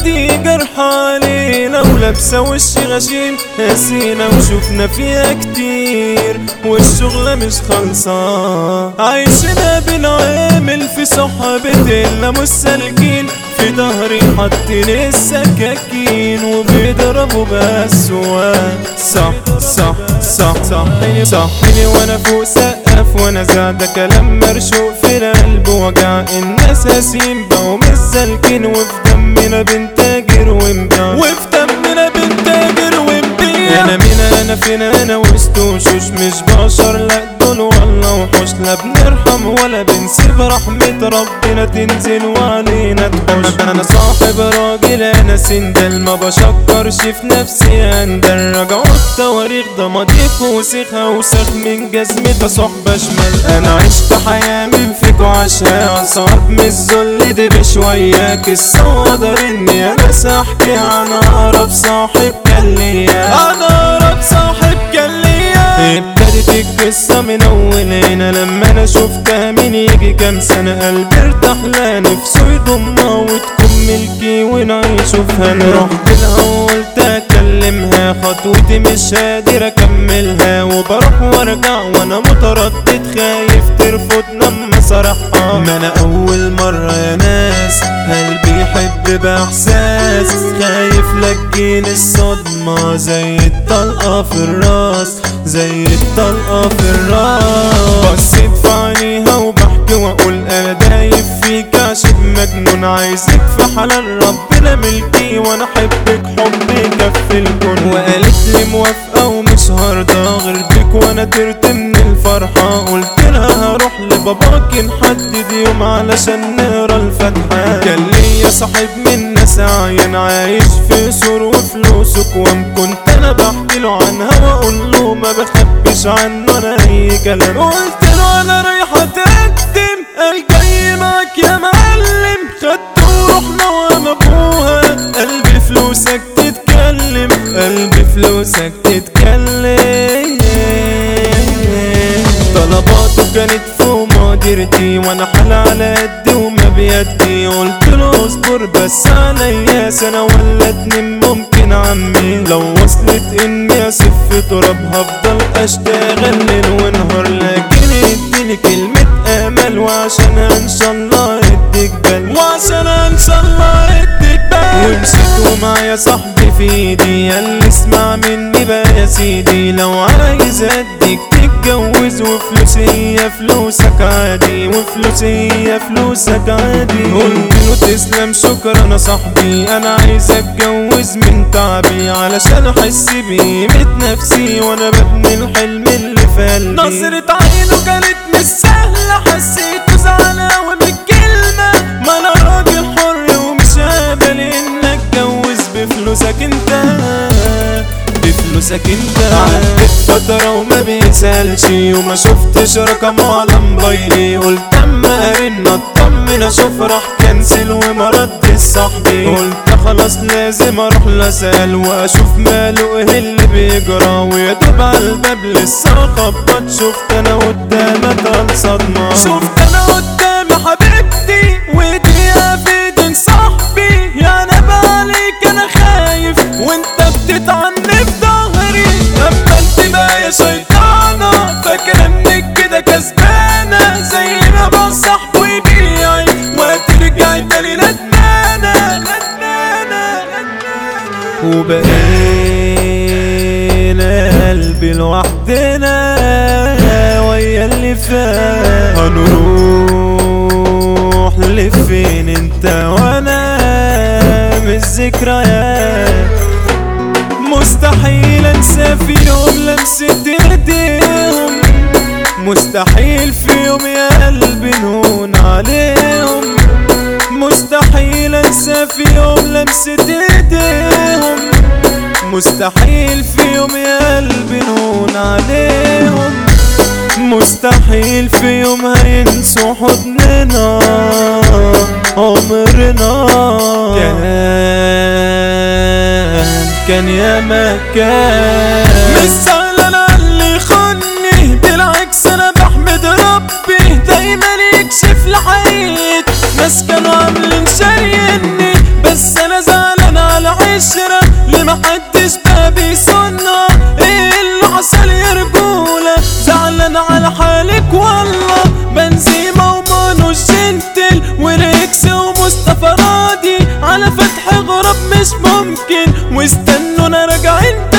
دي جرح علينا ولابسة وش غشيم قاسينا وشوفنا فيها كتير والشغلة مش خالصة عايشنا بنعامل في صحبتنا مش سالكين في ظهري حاطين السكاكين وبيضربوا بالسواق صح صح صح صحيني صحيني وانا فوق سقف وانا زاد كلام مرشوق في القلب وجع الناس هسيم بقوا مش سالكين وفي دمنا بنتاجر ونبيع وفي دمنا بنتاجر ونبيع انا مين انا فين انا وسط وشوش مش بشر لا دول والله وحوش لا بنرحم ولا بنسيب رحمة ربنا تنزل وعلينا تحوش انا صاحب راجل انا سندل ما بشكرش في نفسي اندل رجعوا التواريخ ده مضيق وسيخ اوسخ من جزمة صحبة شمال انا عشت حياة من فيكو عشان صعب من الذل دي بشوية قصة وقدر اني انا احكي عن اقرب صاحب كان ليا انا اقرب صاحب كان ليا ابتدت القصة من اول هنا لما انا شفتها من يجي كام سنة قلبي ارتاح لا نفسه يضمها وتكون ملكي ونعيشه في هنا رحت لها وقلت اكلمها خطوتي مش قادر اكملها وبروح وارجع وانا متردد خايف ترفض لما صرحها ما انا اول مرة يا ناس قلبي يحب باحساس خايف لكن الصدمة زي الطلقة في الراس زي الطلقة في الراس بصيت في عينيها وبحكي واقول انا دايب فيك عشان مجنون عايزك في حلال ربنا ملكي وانا احبك حب يكفي الكون وقالت لي موافقة ومش هرضى غير بيك وانا ترت من الفرحة قلت لها هروح لباباك نحدد يوم علشان نقرا الفاتحة كان ليا صاحب من ناس عاين عايش في سور وفلوسك وام كنت انا بحكي له عنها واقول له ما بخبيش عنه انا اي كلام قلت له انا رايحة اقدم قال جاي معاك يا معلم خدته ورحنا وانا ابوها قلبي فلوسك تتكلم قلبي فلوسك تتكلم طلباته كانت فوق مقدرتي وانا حال على قدي وما بيدي قلت له اصبر بس عليا سنة ولا اتنين ممكن عمي لو وصلت اني اسف في تراب هفضل اشتغل ليل ونهار لكن اديني كلمة امل وعشان ان شاء الله اديك بال وعشان ان شاء الله اديك بال ومشيت ومعايا صاحبي في ايدي قال لي اسمع مني بقى يا سيدي لو عايز اديك تتجوز وفلوسي هي فلوسك عادي وفلوسي هي فلوسك عادي قلت له تسلم شكرا يا صاحبي انا عايز اتجوز من تعبي علشان احس بقيمة نفسي وانا ببني الحلم اللي في قلبي نظرة عينه كانت مش سهلة حسيته زعلان اوي من الكلمة ما انا راجل حر ومش قابل ان اتجوز بفلوسك انت بفلوسك انت عدت فترة وما بيسألش وما شفتش رقمه على موبايلي قلت اما ارن اطمن اشوف راح كنسل وما ردش صاحبي قلت خلاص لازم اروح لاسال واشوف ماله ايه اللي بيجرى ويا دوب على الباب لسه خبط شفت انا قدامك الصدمة شفت انا قدامي حبيبتي وديها في ايدين صاحبي يا نبى عليك انا خايف وانت بتتعني في ظهري اما انت بقى يا شيطانة فاكرة انك كده كسبانة زي ما بنصح ويبيعي وهترجعي تاني ندمانة ندمانة ندمانة وبقينا قلبي لوحدنا ويا اللي فات هنروح لفين انت وانا مش ذكريات مستحيل انسى في يوم لمسة ايديهم مستحيل في يوم يا قلبي نهون عليهم مستحيل انسى في يوم لمسة ايديهم مستحيل في يوم يا قلبي نهون عليهم مستحيل في يوم هينسوا حضننا عمرنا كان كان يا مكان مش سهل انا اللي خني بالعكس انا بحمد ربي دايما يكشف لحقيقة ناس كانوا عاملين شاريني بس انا زعلان محدش بقى بيصنع ايه اللي حصل يا رجولة زعلان على حالك والله بنزيمة ومانو جنتل وريكس ومصطفى راضي على فتح غراب مش ممكن واستنونا راجعين